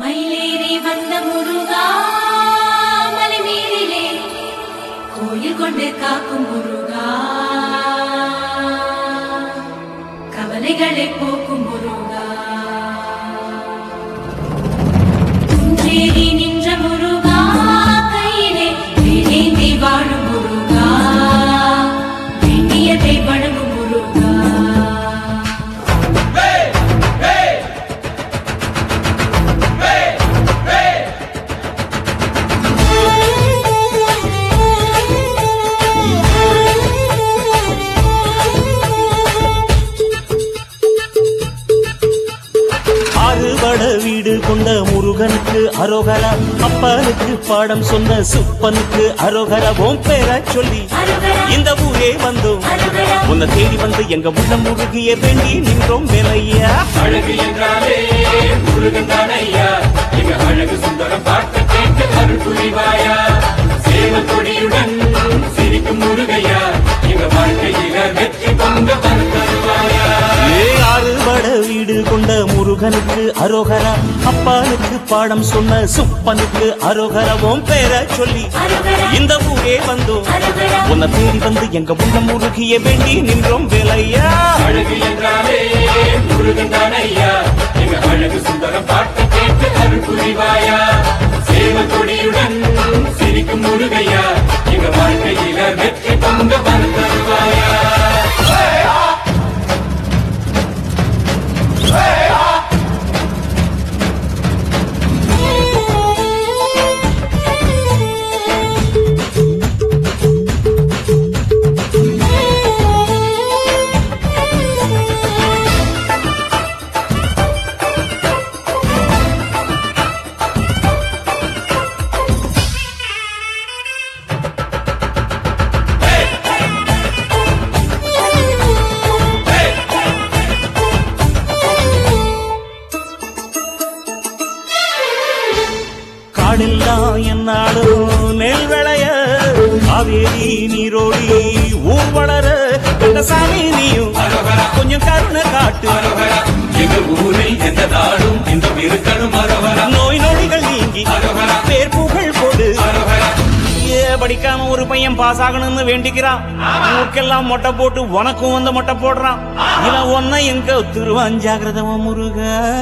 மயிலேறி வந்த முருகா மலைமீதிலே கோயில் கொண்டு காக்கும் முருகா கவலைகளை போக்கும் முருகா குன்றேறி நின்ற முருகா கையிலே வேலேந்தி வாழும் முருகா வேண்டியதை வழங்கும் முருகா அறுபட வீடு கொண்ட முருகனுக்கு அரோகரா அப்பனுக்கு பாடம் சொன்ன சுப்பனுக்கு அரோகரா ஓம் பேர சொல்லி அருகரா இந்த ஊரே வந்தோம் அருகரா உன்னை தேடி வந்து எங்க உள்ள முருகிய வேண்டி நின்றோம் வேலையா அழகு என்றாலே முருகன் தானையா எங்க அழகு சுந்தரம் பாட்டு கேட்டு அருள் புரிவாயா சேவல் கொடியுடன் சிரிக்கும் முருகையா எங்க வாழ்க்கையில வெற்றி பொங்க தருவாயா ஏ அறுபட வீடு கொண்ட முருகனுக்கு அரோகரா அப்பனுக்கு பாடம் சொன்ன சுப்பனுக்கு அரோகரா ஓம் பேர சொல்லி அருகரா இந்த ஊரே வந்தோம் அருகரா உன்னை தேடி வந்து எங்க உள்ள முருகிய வேண்டி நின்றோம் வேலையா அழகு என்றாலே முருகன் தானையா எங்க அழகு சுந்தரம் பாட்டு கேட்டு அருள் புரிவாயா சேவல் கொடியுடன் சிரிக்கும் முருகையா எங்க வாழ்க்கையில வெற்றி பொங்க தருவாயா காடெல்லாம் என்னாலும் நெல் விளைய காவேரி நீரோடி ஊர் வளர இந்த சாமி நீயும் கொஞ்சம் கருணை காட்டு அரோகரா எங்க ஊரில் எந்த நாடும் இந்த இருக்கணும் அரோகரா நோய் நொடிகள் நீங்கி அரோகரா பேர் புகழ் கொடு அரோகரா ஏ படிக்காம ஒரு பையன் பாஸ் ஆகணும்னு வேண்டிக்கிறான் ஊருக்கெல்லாம் மொட்டை போட்டு உனக்கும் வந்து மொட்டை போடுறான் இவன் ஒன்ன எங்க திருவாஞ்சாகிரதம முருக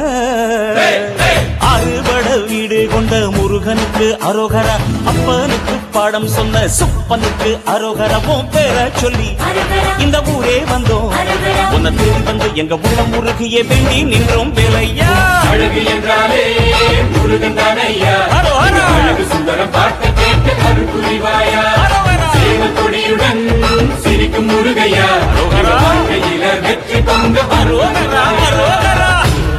அறுபட வீடு கொண்ட முருகனுக்கு அரோகரா அப்பனுக்கு பாடம் சொன்ன சுப்பனுக்கு அரோகரவும் பேர சொல்லி அருகரா இந்த ஊரே வந்தோம் அருகரா உன்னை தேடி வந்து எங்க உள்ள முருகிய வேண்டி நின்றோம் வேலையா அழகு என்றாலே முருகன் தானையா ஹரோ, ஹரோ. அழகு சுந்தரம் பாட்டு கேட்டு அருள் புரிவாயா அரோகரா. சேவல் கொடியுடன் சிரிக்கும் முருகையா அரோகரா. எங்க வாழ்க்கையில வெற்றி பொங்க அரோகரா அரோகரா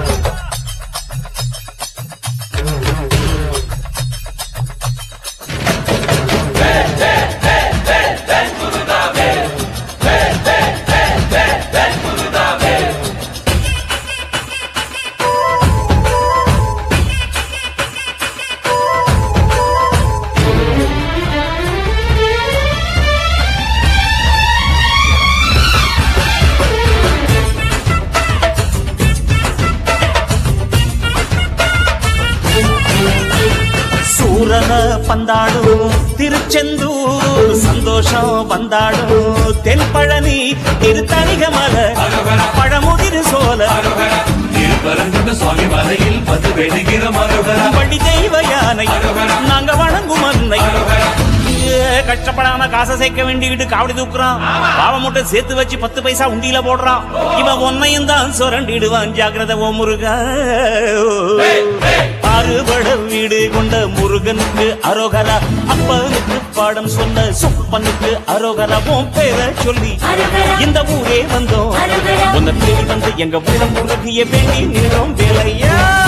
சூரன பந்தாடும் திருச்செந்தூர் சந்தோஷம் வந்தாடும் தென்பழனி திருத்தணிகமல பழமுதிர் சோல அரோகரா திருப்பரங்குன்ற சுவாமி மலையில் வந்து வெடுகிற மரோகரா வழி தெய்வ யானை நாங்க வணங்கும் அன்னை ஏ, கஷ்டப்படாம காசை சேர்க்க வேண்டிக்கிட்டு காவடி தூக்குறான் பாவ மூட்டை சேர்த்து வச்சு பத்து பைசா உண்டியில போடுறான் இவன் ஒன்னையும் தான் சுரண்டிடுவான் ஜாக்கிரத ஓ முருகா அறுபட வீடு கொண்ட முருகனுக்கு அரோகரா அப்பனுக்கு பாடம் சொன்ன சுப்பனுக்கு அரோகரா உன் பேரை சொல்லி அருகரா இந்த ஊரே வந்தோம் அருகரா உன்னை தேடி வந்து எங்க உள்ள முருகிய வேண்டி நின்றோம் வேலையா